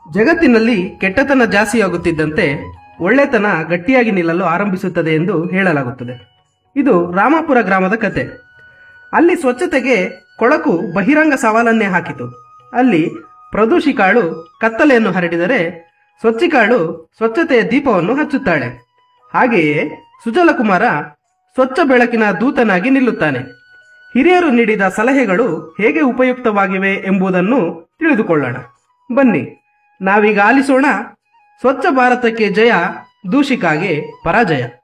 ಜಗತ್ತಿನಲ್ಲಿ ಕೆಟ್ಟತನ ಜಾಸ್ತಿಯಾಗುತ್ತಿದ್ದಂತೆ ಒಳ್ಳೆತನ ಗಟ್ಟಿಯಾಗಿ ನಿಲ್ಲಲು ಆರಂಭಿಸುತ್ತದೆ ಎಂದು ಹೇಳಲಾಗುತ್ತದೆ ಇದು ರಾಮಾಪುರ ಗ್ರಾಮದ ಕತೆ ಅಲ್ಲಿ ಸ್ವಚ್ಛತೆಗೆ ಕೊಳಕು ಬಹಿರಂಗ ಸವಾಲನ್ನೇ ಹಾಕಿತು ಅಲ್ಲಿ ಪ್ರದೂಷಿಕಾಳು ಕತ್ತಲೆಯನ್ನು ಹರಡಿದರೆ ಸ್ವಚ್ಛಿಕಾಳು ಸ್ವಚ್ಛತೆಯ ದೀಪವನ್ನು ಹಚ್ಚುತ್ತಾಳೆ ಹಾಗೆಯೇ ಸುಜಲಕುಮಾರ ಸ್ವಚ್ಛ ಬೆಳಕಿನ ದೂತನಾಗಿ ನಿಲ್ಲುತ್ತಾನೆ ಹಿರಿಯರು ನೀಡಿದ ಸಲಹೆಗಳು ಹೇಗೆ ಉಪಯುಕ್ತವಾಗಿವೆ ಎಂಬುದನ್ನು ತಿಳಿದುಕೊಳ್ಳೋಣ ಬನ್ನಿ ನಾವೀಗ ಆಲಿಸೋಣ ಸ್ವಚ್ಛ ಭಾರತಕ್ಕೆ ಜಯ ದೂಷಿಕಾಗೆ ಪರಾಜಯ